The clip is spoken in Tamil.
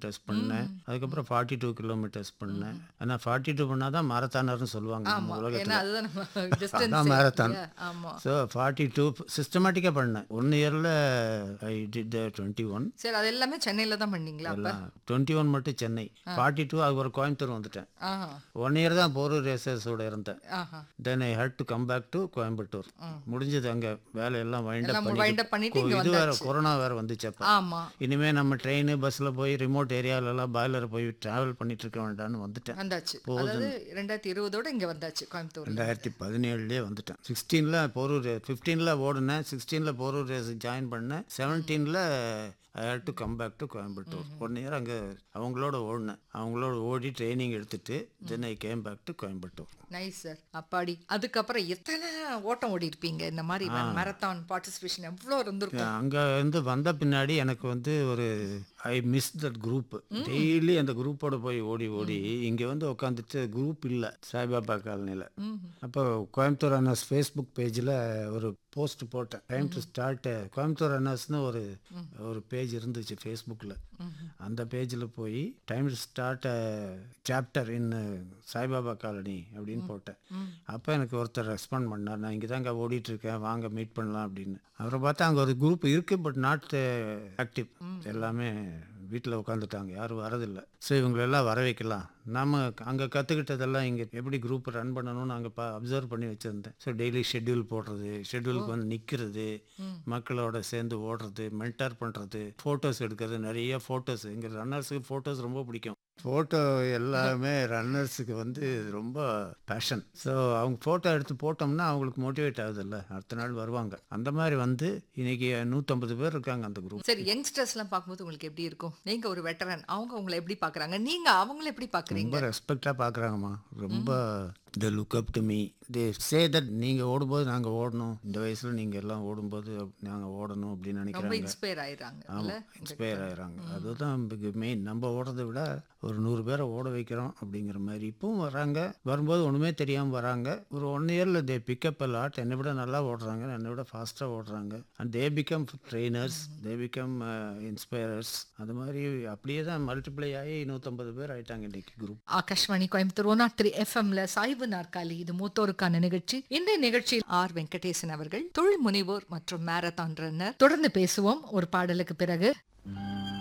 கிலோமீட்டர்ஸ் பண்ணேன் அதுக்கப்புறம் ஃபார்ட்டி டூ கிலோமீட்டர்ஸ் பண்ணேன் ஆனால் ஃபார்ட்டி டூ பண்ணால் தான் மாரத்தானர்னு சொல்லுவாங்க நம்ம ஆமா ஏன்னா உலகத்தில் அதுதான் நம்ம அதான் டிஸ்டன்ஸ் marathon. ஆமா ஸோ ஃபார்ட்டி டூ சிஸ்டமேட்டிக்காக பண்ணேன் ஒன் இயரில் ஐ டிட் டுவெண்ட்டி ஒன் சரி அது எல்லாமே சென்னையில தான் பண்ணீங்களா அப்ப எல்லாம் டுவெண்ட்டி ஒன் மட்டும் சென்னை ஃபார்ட்டி டூ அது ஒரு கோயம்புத்தூர் வந்துட்டேன் ஆஹா ஒன் இயர் தான் போரூர் ரேசர்ஸோட இருந்தேன் ஆஹா then I had to come back to Coimbatore முடிஞ்சது அங்கே வேலையெல்லாம் வைண்ட் எல்லாம் அப் wind up பண்ணிட்டு இங்க இது வேற கொரோனா வேற வந்துச்சு அப்போ ஆமா இனிமே நம்ம ட்ரெயின் பஸ்ஸில் போய் ரிமோட் ஏரியாவிலலாம் பாய்லர் போய் ட்ராவல் பண்ணிட்டு இருக்க வேண்டாம்னு வந்துட்டேன் வந்தாச்சு அதாவது ரெண்டாயிரத்தி இருபதோட இங்க வந்தாச்சு கோயம்புத்தூர் ரெண்டாயிரத்தி பதினேழுலேயே வந்துட்டேன் சிக்ஸ்டீனில் போரூர் ஃபிஃப்டீனில் ஓடினேன் சிக்ஸ்டீனில் போரூர் ரேஸ் ஜாயின் பண்ணேன் செவன்டீனில் I had to come back to Coimbatore one year அங்கே அவங்களோட ஓடினேன் அவங்களோட ஓடி ட்ரைனிங் எடுத்துட்டு then I came back to Coimbatore nice sir அப்பாடி அதுக்கப்புறம் எத்தனை ஓட்டம் ஓடி இருப்பீங்க இந்த மாதிரி மேரத்தான் பார்ட்டிசிபேஷன் எவ்வளோ இருந்திருக்கும் அங்கே இருந்து வந்த பின்னாடி எனக்கு வந்து ஒரு I miss that group daily அந்த குரூப்போட போய் ஓடி ஓடி இங்கே வந்து உட்காந்துட்டு குரூப் இல்லை சாய்பாபா காலனியில் அப்போ கோயம்புத்தூர் அண்ணாஸ் ஃபேஸ்புக் பேஜில் ஒரு போஸ்ட் போட்டேன் டைம் டு ஸ்டார்ட் கோயம்புத்தூர் அண்ணாஸ்னு ஒரு ஒரு பேஜ் இருந்துச்சு ஃபேஸ்புக்கில் அந்த பேஜில் போய் time to start chapter in Saibaba colony அப்படின்னு போட்டேன் அப்போ எனக்கு ஒருத்தர் ரெஸ்பாண்ட் பண்ணார் நான் இங்கே தாங்க ஓடிட்டு இருக்கேன் வாங்க மீட் பண்ணலாம் அப்படின்னு அவரை பார்த்தா அங்கே ஒரு குரூப் இருக்குது பட் நாட் ஆக்டிவ் எல்லாமே வீட்டில் உட்காந்துட்டாங்க யாரும் வரதில்லை ஸோ இவங்களெல்லாம் வர வைக்கலாம் நம்ம அங்கே கற்றுக்கிட்டதெல்லாம் இங்கே எப்படி குரூப் ரன் பண்ணணும்னு அங்கே பா அப்சர்வ் பண்ணி வச்சுருந்தேன் ஸோ டெய்லி ஷெட்யூல் போடுறது ஷெட்யூலுக்கு வந்து நிற்கிறது மக்களோட சேர்ந்து ஓடுறது மென்டர் பண்ணுறது ஃபோட்டோஸ் எடுக்கிறது நிறைய ஃபோட்டோஸ் எங்கள் ரன்னர்ஸுக்கு ஃபோட்டோஸ் ரொம்ப பிடிக்கும் ஃபோட்டோ எல்லாமே ரன்னர்ஸுக்கு வந்து ரொம்ப பேஷன் ஸோ அவங்க ஃபோட்டோ எடுத்து போட்டோம்னா அவங்களுக்கு மோட்டிவேட் ஆகுதுல்ல அடுத்த நாள் வருவாங்க அந்த மாதிரி வந்து இன்னைக்கு நூற்றம்பது பேர் இருக்காங்க அந்த குரூப் சரி யங்ஸ்டர்ஸ்லாம் பார்க்கும்போது உங்களுக்கு எப்படி இருக்கும் நீங்க ஒரு வெட்டரன் அவங்க உங்களை எப்படி பார்க்கறாங்க நீங்க அவங்கள எப்படி பார்க்கறீங்க ரொம்ப ரெஸ்பெக்டாக பார்க்குறாங்கம்மா ரொம்ப they look up to me they say that நீங்கள் ஓடும்போது நாங்கள் ஓடணும் இந்த வயசில் நீங்கள் எல்லாம் ஓடும்போது நாங்கள் ஓடணும் அப்படின்னு ரொம்ப நினைக்கிறாங்க இன்ஸ்பயர் ஆயிடுறாங்க இல்ல ஆமாம் இன்ஸ்பயர் ஆகிறாங்க அதுதான் மெயின் நம்ம ஓடுறதை விட ஒரு நூறு பேரை ஓட வைக்கிறோம் அப்படிங்கிற மாதிரி இப்பவும் வராங்க வரும்போது ஒன்றுமே தெரியாமல் வராங்க ஒரு ஒன் இயரில் தே பிக்கப் அ லாட் என்னை விட நல்லா ஓடுறாங்க என்னை விட ஃபாஸ்ட்டாக ஓடுறாங்க and they become trainers they become inspirers அது மாதிரி அப்படியே தான் மல்டிப்ளை ஆகி நூற்றம்பது பேர் ஆயிட்டாங்க இன்னைக்கு group Akashvani Coimbatore one nought three எஃப்எம்ல சாய்வு நாற்காலி இது மூத்தோருக்கான நிகழ்ச்சி இந்த நிகழ்ச்சியில் ஆர் வெங்கடேசன் அவர்கள் தொழில் முனைவோர் மற்றும் மேரத்தான் ரன்னர் தொடர்ந்து பேசுவோம் ஒரு பாடலுக்கு பிறகு